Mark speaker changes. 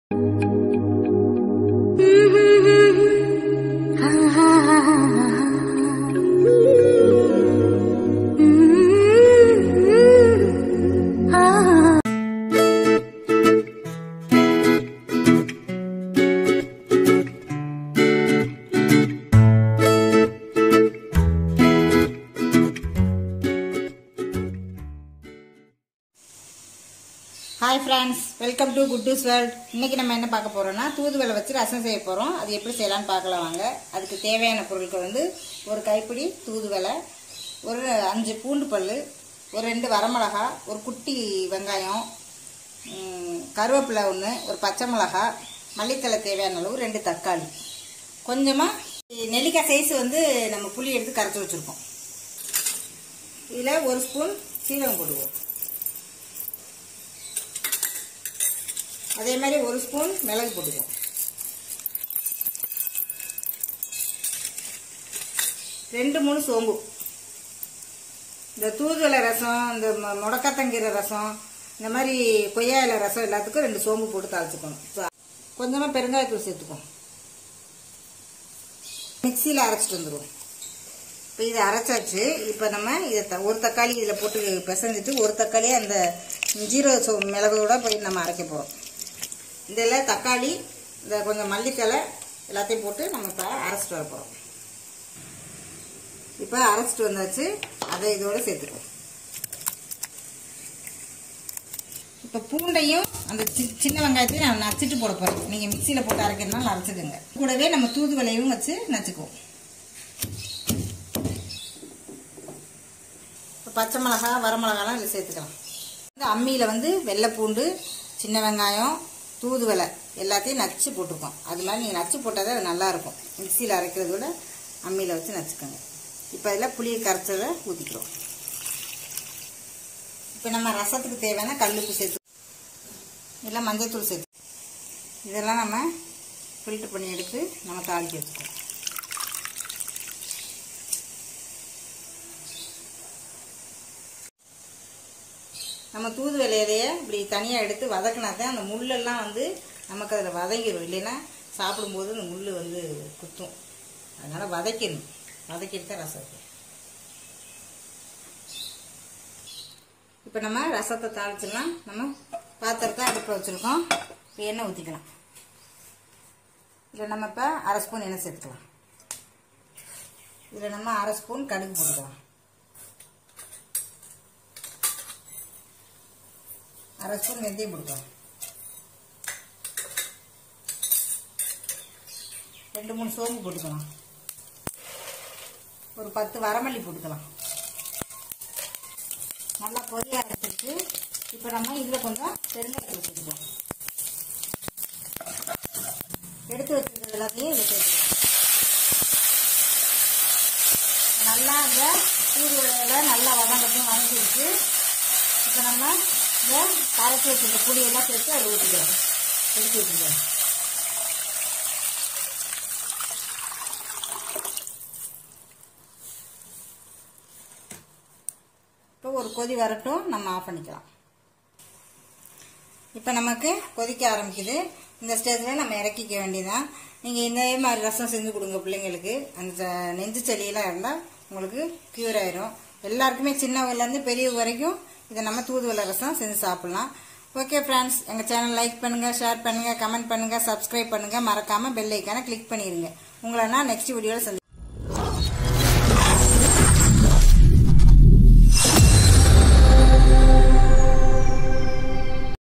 Speaker 1: Hi friends welcome to Kuttoos world இன்னைக்கு நம்ம என்ன பார்க்க போறோம்னா தூதுவளை வச்சு ரசம் செய்ய போறோம் அது எப்படி செய்யலாம்னு பார்க்கலாம் வாங்க அதுக்கு தேவையான பொருட்கள் வந்து ஒரு கைப்பிடி தூதுவளை ஒரு அஞ்சு பூண்டு பல் ஒரு ரெண்டு வரமிளகா ஒரு குட்டி வெங்காயம் ம், கருவேப்பிலை ஒன்று ஒரு பச்சை மிளகா மல்லித்தலை தேவையான அளவு ரெண்டு தக்காளி கொஞ்சமாக நெல்லிக்காய் சைஸ் வந்து நம்ம புளி எடுத்து கரைச்சி வச்சுருக்கோம் இதில் ஒரு ஸ்பூன் சீரகம் போடுவோம் அதே மாதிரி ஒரு ஸ்பூன் மிளகு போட்டுக்குவோம் ரெண்டு மூணு சோம்பு இந்த தூதுவளை ரசம் இந்த மொ- முடக்கத்தங்கீரை ரசம் இந்த மாதிரி கொய்யா இலை ரசம் எல்லாத்துக்கும் ரெண்டு சோம்பு போட்டு தாளிச்சுக்கணும் சோ- கொஞ்சமா பெருங்காயத்தூள் சேர்த்துக்குவோம் மிக்சியில் அரைச்சிட்டு வந்துடுவோம் இப்போ இதை அரைச்சாச்சு இப்போ நம்ம இதை த- ஒரு தக்காளி இதில் போட்டு பிசைஞ்சிட்டு ஒரு தக்காளியை அந்த ஜீரக சோ மிளகோட போய் நம்ம அரைக்க போகிறோம் இதில் தக்காளி இந்த கொஞ்சம் மல்லித்தலை எல்லாத்தையும் போட்டு நம்ம இப்போ அரைச்சிட்டு வர போகிறோம் இப்போ அரைச்சிட்டு வந்தாச்சு அதை இதோட சேர்த்துக்குவோம் இப்போ பூண்டையும் அந்த சி- சின்ன வெங்காயத்தையும் நான் நச்சுட்டு போட போகிறேன் நீங்கள் மிக்சியில் போட்டு அரைக்கிறதுனால அரைச்சிக்கோங்க கூடவே நம்ம தூதுவளையும் வச்சு நச்சுக்குவோம் இப்போ பச்சை மிளகா வரமிளகாலாம் இதில் சேர்த்துக்கலாம் இந்த அம்மியில் வந்து வெள்ளை பூண்டு சின்ன வெங்காயம் தூதுவளை எல்லாத்தையும் நச்சு போட்டிருக்கோம் அது மாதிரி நீங்கள் நச்சு போட்டால் தான் அது நல்லாயிருக்கும் மிக்சியில் அரைக்கிறத விட அம்மியில் வச்சு நச்சுக்கோங்க இப்போ அதில் புளியை கரைச்சதை ஊற்றிக்கிறோம் இப்போ நம்ம ரசத்துக்கு தேவையான கல்லுப்பு சேர்த்து இல்லை மஞ்சத்தூள் சேர்த்து இதெல்லாம் நம்ம ஃபில்டர் பண்ணி எடுத்து நம்ம தாளிக்க வச்சுக்கோம் நம்ம தூதுவளை இலையை இப்படி தனியாக எடுத்து வதக்கினா தான் அந்த முள்ளெல்லாம் வந்து நமக்கு அதில் வதங்கிடும் இல்லைன்னா சாப்பிடும்போது அந்த முள் வந்து குத்தும் அதனால் வதக்கணும் வதக்கிட்டு தான் ரசம் வைக்கணும். இப்போ நம்ம ரசத்தை தாளிச்சிடலாம் நம்ம பாத்திரத்தை அடுப்பில் வச்சுருக்கோம் இப்போ எண்ணெய் ஊற்றிக்கலாம் இதில் நம்ம இப்போ அரை ஸ்பூன் எண்ணெய் சேர்த்துக்கலாம் இதில் நம்ம அரை ஸ்பூன் கடுகு போட்டுக்கலாம் அரை ஸ்பூன் வெந்தயம் போட்டுக்கலாம் ரெண்டு மூணு சோம்பு போட்டுக்கலாம் ஒரு பத்து வரமல்லி போட்டுக்கலாம் நல்லா பொரிய அரைச்சிட்டு இப்போ நம்ம இதில் கொஞ்சம் பெருங்காயத்தூள் சேர்த்துக்கலாம் எடுத்து வச்சிருக்கிறது எல்லாத்தையும் இதில் சேர்த்துக்கலாம் நல்லா இந்த தூதுவளையில் நல்லா வதங்கட்டும் வதங்கிடுச்சு இப்போ நம்ம இந்த கரைச்சி வச்சிருக்க புளியெல்லாம் சேர்த்து அதில் ஊற்றிக்கலாம் எடுத்து வச்சுக்கலாம் இப்போ ஒரு கொதி வரட்டும் நம்ம ஆஃப் பண்ணிக்கலாம் இப்போ நமக்கு கொதிக்க ஆரம்பிக்குது இந்த ஸ்டேஜில் நம்ம இறக்கிக்க வேண்டியதான் நீங்கள் இந்த மாதிரி ரசம் செஞ்சு கொடுங்க பிள்ளைங்களுக்கு அந்த நெஞ்சு சளியெல்லாம் இருந்தால் உங்களுக்கு க்யூர் ஆயிரும் எல்லாருக்குமே சின்னவங்கலேருந்து பெரியவங்க வரைக்கும் இதை நம்ம தூதுவளை ரசம் செஞ்சு சாப்பிட்லாம் ஓகே ஃப்ரெண்ட்ஸ் எங்கள் சேனல் லைக் பண்ணுங்கள் ஷேர் பண்ணுங்கள் கமெண்ட் பண்ணுங்கள் சப்ஸ்கிரைப் பண்ணுங்கள் மறக்காமல் பெல் ஐக்கானை கிளிக் பண்ணிடுங்க உங்களை நான் நெக்ஸ்ட் வீடியோவில் சந்தி